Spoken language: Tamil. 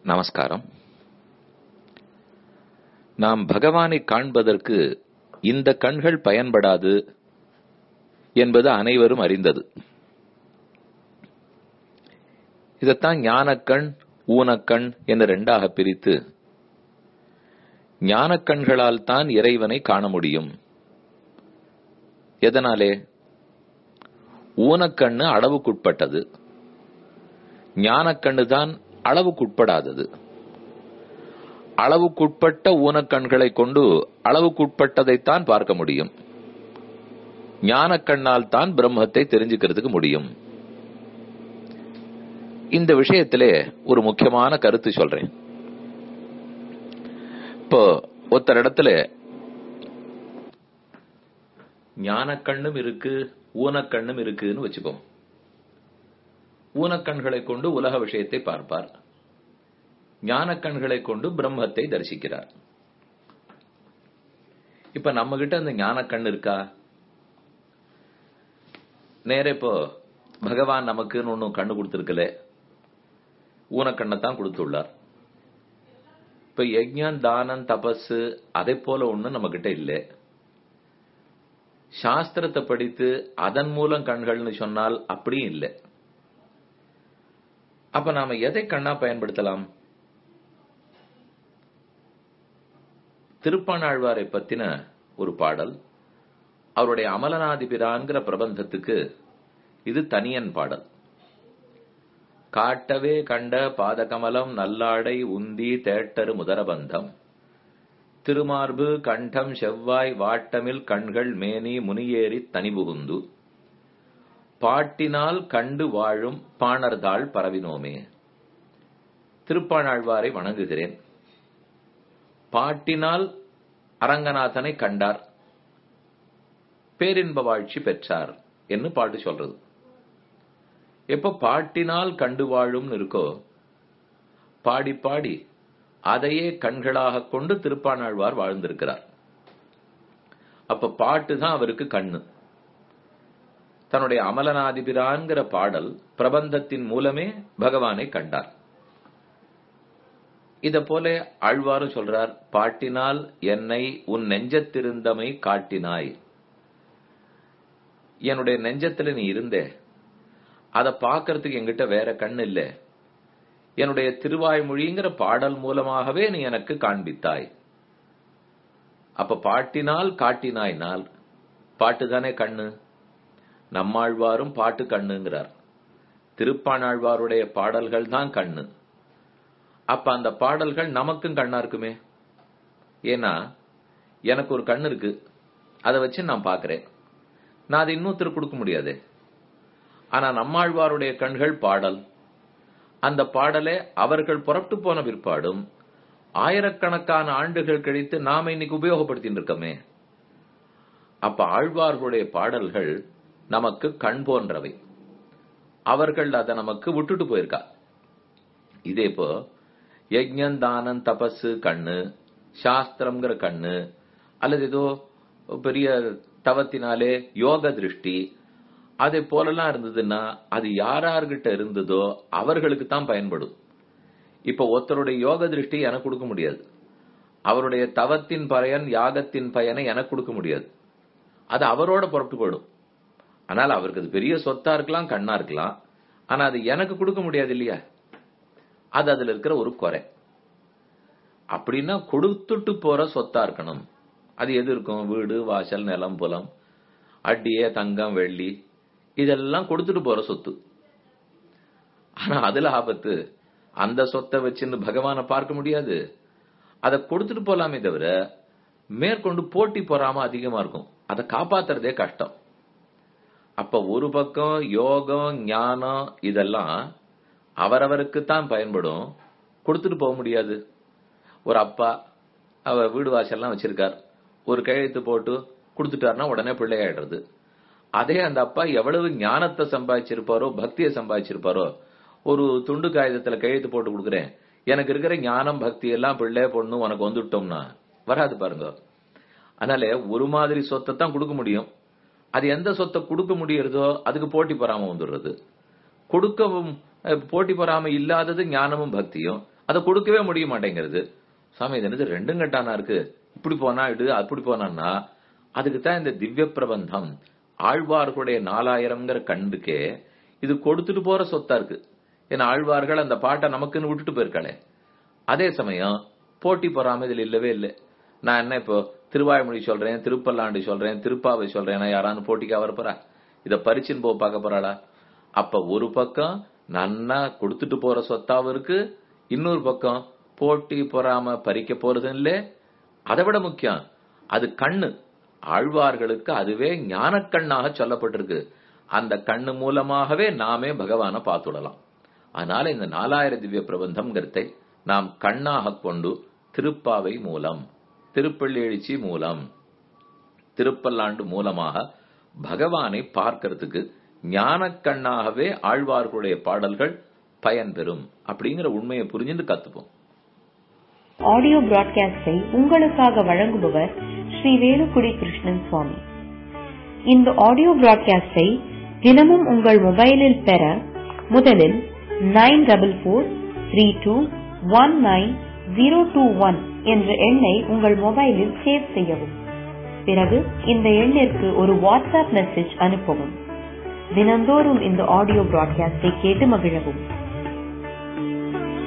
நமஸ்காரம் நாம் பகவானை காண்பதற்கு இந்த கண்கள் பயன்படாது என்பது அனைவரும் அறிந்தது இதைத்தான் ஞானக்கண் ஊனக்கண் என ரெண்டாக பிரித்து ஞானக்கண்களால் தான் இறைவனை காண முடியும் எதனாலே ஊனக்கண்ணு அளவுக்குட்பட்டது ஞானக்கண்ணு தான் அளவுக்குட்படாதது அளவுக்குட்பட்ட ஊனக்கண்களை கொண்டு அளவுக்குட்பட்டதைத்தான் பார்க்க முடியும் ஞானக்கண்ணால் தான் பிரம்மத்தை தெரிஞ்சுக்கிறதுக்கு முடியும் இந்த விஷயத்திலே ஒரு முக்கியமான கருத்து சொல்றேன் இப்போ ஒருத்தர் இடத்துல ஞானக்கண்ணும் இருக்கு ஊனக்கண்ணும் இருக்குன்னு வச்சுப்போம் ஊனக்கண்களை கொண்டு உலக விஷயத்தை பார்ப்பார் ஞானக்கண்களை கொண்டு பிரம்மத்தை தரிசிக்கிறார் இப்ப நம்ம கிட்ட அந்த ஞானக்கண் இருக்கா நேர இப்போ பகவான் நமக்குன்னு ஒன்னும் கண்ணு கொடுத்திருக்கல ஊனக்கண்ணை தான் கொடுத்துள்ளார் இப்ப யஜ்ஞான் தானம் தபஸ் அதை போல ஒண்ணு நம்ம கிட்ட இல்லை சாஸ்திரத்தை படித்து அதன் மூலம் கண்கள்னு சொன்னால் அப்படியும் இல்லை அப்ப நாம எதை கண்ணா பயன்படுத்தலாம் திருப்பாணாழ்வாரை பத்தின ஒரு பாடல் அவருடைய அமலநாதிபிரான்கிற பிரபந்தத்துக்கு இது தனியன் பாடல் காட்டவே கண்ட பாதகமலம் நல்லாடை உந்தி தேட்டரு முதரபந்தம் திருமார்பு கண்டம் செவ்வாய் வாட்டமில் கண்கள் மேனி முனியேறி தனிபுகுந்து பாட்டினால் கண்டு வாழும் பாணர்தாள் பரவினோமே திருப்பாணாழ்வாரை வணங்குகிறேன் பாட்டினால் அரங்கநாதனை கண்டார் பேரின்ப வாழ்ச்சி பெற்றார் என்று பாட்டு சொல்றது எப்ப பாட்டினால் கண்டு வாழும் இருக்கோ பாடி பாடி அதையே கண்களாக கொண்டு திருப்பாணாழ்வார் வாழ்ந்திருக்கிறார் அப்ப பாட்டு தான் அவருக்கு கண்ணு தன்னுடைய அமலநாதிபிரான்கிற பாடல் பிரபந்தத்தின் மூலமே பகவானை கண்டார் இத போல ஆழ்வாரும் சொல்றார் பாட்டினால் என்னை உன் நெஞ்சத்திருந்தமை காட்டினாய் என்னுடைய நெஞ்சத்துல நீ இருந்தே அதை பாக்கிறதுக்கு எங்கிட்ட வேற கண் இல்ல என்னுடைய திருவாய்மொழிங்கிற பாடல் மூலமாகவே நீ எனக்கு காண்பித்தாய் அப்ப பாட்டினால் காட்டினாய்னால் பாட்டு தானே கண்ணு நம்மாழ்வாரும் பாட்டு கண்ணுங்கிறார் திருப்பாணாழ்வாருடைய பாடல்கள் தான் கண்ணு அப்ப அந்த பாடல்கள் நமக்கும் கண்ணா இருக்குமே ஏன்னா எனக்கு ஒரு கண்ணு இருக்கு அதை வச்சு நான் பாக்குறேன் நான் அதை இன்னொருத்தர் கொடுக்க முடியாது ஆனா நம்மாழ்வாருடைய கண்கள் பாடல் அந்த பாடலை அவர்கள் புறப்பட்டு போன பிற்பாடும் ஆயிரக்கணக்கான ஆண்டுகள் கழித்து நாம இன்னைக்கு உபயோகப்படுத்திட்டு இருக்கோமே அப்ப ஆழ்வார்களுடைய பாடல்கள் நமக்கு கண் போன்றவை அவர்கள் அதை நமக்கு விட்டுட்டு போயிருக்கா இதே இப்போ யஜ்ஞன் தானம் தபஸ் கண்ணு சாஸ்திரம்ங்கிற கண்ணு அல்லது ஏதோ பெரிய தவத்தினாலே யோக திருஷ்டி அதே போலலாம் இருந்ததுன்னா அது யாரார்கிட்ட இருந்ததோ அவர்களுக்கு தான் பயன்படும் இப்ப ஒருத்தருடைய யோக திருஷ்டி எனக்கு கொடுக்க முடியாது அவருடைய தவத்தின் பயன் யாகத்தின் பயனை எனக்கு கொடுக்க முடியாது அது அவரோட புறப்பட்டு போயிடும் ஆனால் அவருக்கு அது பெரிய சொத்தா இருக்கலாம் கண்ணா இருக்கலாம் ஆனா அது எனக்கு கொடுக்க முடியாது இல்லையா அது அதுல இருக்கிற ஒரு குறை அப்படின்னா கொடுத்துட்டு போற சொத்தா இருக்கணும் அது எது இருக்கும் வீடு வாசல் நிலம் புலம் அட்டியே தங்கம் வெள்ளி இதெல்லாம் கொடுத்துட்டு போற சொத்து ஆனா அதுல ஆபத்து அந்த சொத்தை வச்சுன்னு பகவான பார்க்க முடியாது அதை கொடுத்துட்டு போலாமே தவிர மேற்கொண்டு போட்டி போறாம அதிகமா இருக்கும் அதை காப்பாத்துறதே கஷ்டம் அப்ப ஒரு பக்கம் யோகம் ஞானம் இதெல்லாம் அவரவருக்கு தான் பயன்படும் கொடுத்துட்டு போக முடியாது ஒரு அப்பா அவர் வீடு வாசல்லாம் வச்சிருக்கார் ஒரு கையெழுத்து போட்டு கொடுத்துட்டாருன்னா உடனே பிள்ளையாயிடுறது அதே அந்த அப்பா எவ்வளவு ஞானத்தை சம்பாதிச்சிருப்பாரோ பக்தியை சம்பாதிச்சிருப்பாரோ ஒரு துண்டு காகிதத்துல கையெழுத்து போட்டு கொடுக்குறேன் எனக்கு இருக்கிற ஞானம் பக்தி எல்லாம் பிள்ளை பொண்ணு உனக்கு வந்துட்டோம்னா வராது பாருங்க அதனால ஒரு மாதிரி சொத்தை தான் கொடுக்க முடியும் அது எந்த சொத்தை கொடுக்க முடியறதோ அதுக்கு போட்டி பொறாம வந்துடுறது கொடுக்கவும் அஹ், போட்டி பொறாம இல்லாதது ஞானமும் பக்தியும் அதை கொடுக்கவே முடிய மாட்டேங்கிறது சாமி இது என்னது ரெண்டும் கட்டானா இருக்கு இப்படி போனா இடு அப்படி போனான்னா அதுக்கு தான் இந்த திவ்ய பிரபந்தம் ஆழ்வார்களுடைய நாலாயிரம்ங்கிற கண்டுக்கே இது கொடுத்துட்டு போற சொத்தா இருக்கு ஏன்னா ஆழ்வார்கள் அந்த பாட்டை நமக்குன்னு விட்டுட்டு போயிருக்காளே அதே சமயம் போட்டி பொறாம இதுல இல்லவே இல்லை நான் என்ன இப்போ திருவாய்மொழி சொல்றேன் திருப்பல்லாண்டு சொல்றேன் திருப்பாவை சொல்றேன் யாரான்னு போட்டிக்கா வரப்போறா இத பரிச்சின் போ பார்க்க போறாளா அப்ப ஒரு பக்கம் நன்னா கொடுத்துட்டு போற சொத்தாவும் இருக்கு இன்னொரு பக்கம் போட்டி பொறாம பறிக்க போறது இல்ல அதை விட முக்கியம் அது கண்ணு ஆழ்வார்களுக்கு அதுவே ஞானக்கண்ணாக சொல்லப்பட்டிருக்கு அந்த கண்ணு மூலமாகவே நாமே பகவானை பார்த்துடலாம் அதனால இந்த நாலாயிர திவ்ய பிரபந்தம்ங்கிறதை நாம் கண்ணாக கொண்டு திருப்பாவை மூலம் திருப்பள்ளி எழுச்சி மூலம் திருப்பல்லாண்டு மூலமாக பகவானை பார்க்கறதுக்கு ஞானக்கண்ணாகவே ஆழ்வார்களுடைய பாடல்கள் பயன்பெறும் அப்படிங்கிற உண்மையை புரிஞ்சுட்டு கத்துப்போம் ஆடியோ பிராட்காஸ்டை உங்களுக்காக வழங்குபவர் ஸ்ரீ வேலுக்குடி கிருஷ்ணன் சுவாமி இந்த ஆடியோ பிராட்காஸ்டை தினமும் உங்கள் மொபைலில் பெற முதலில் nine double four three two one nine zero two one என்ற எண்ணை உங்கள் மொபைலில் சேவ் செய்யவும் பிறகு இந்த எண்ணிற்கு ஒரு வாட்ஸ்அப் மெசேஜ் அனுப்பவும் தினந்தோறும் இந்த ஆடியோ பிராட்காஸ்டை கேட்டு மகிழவும்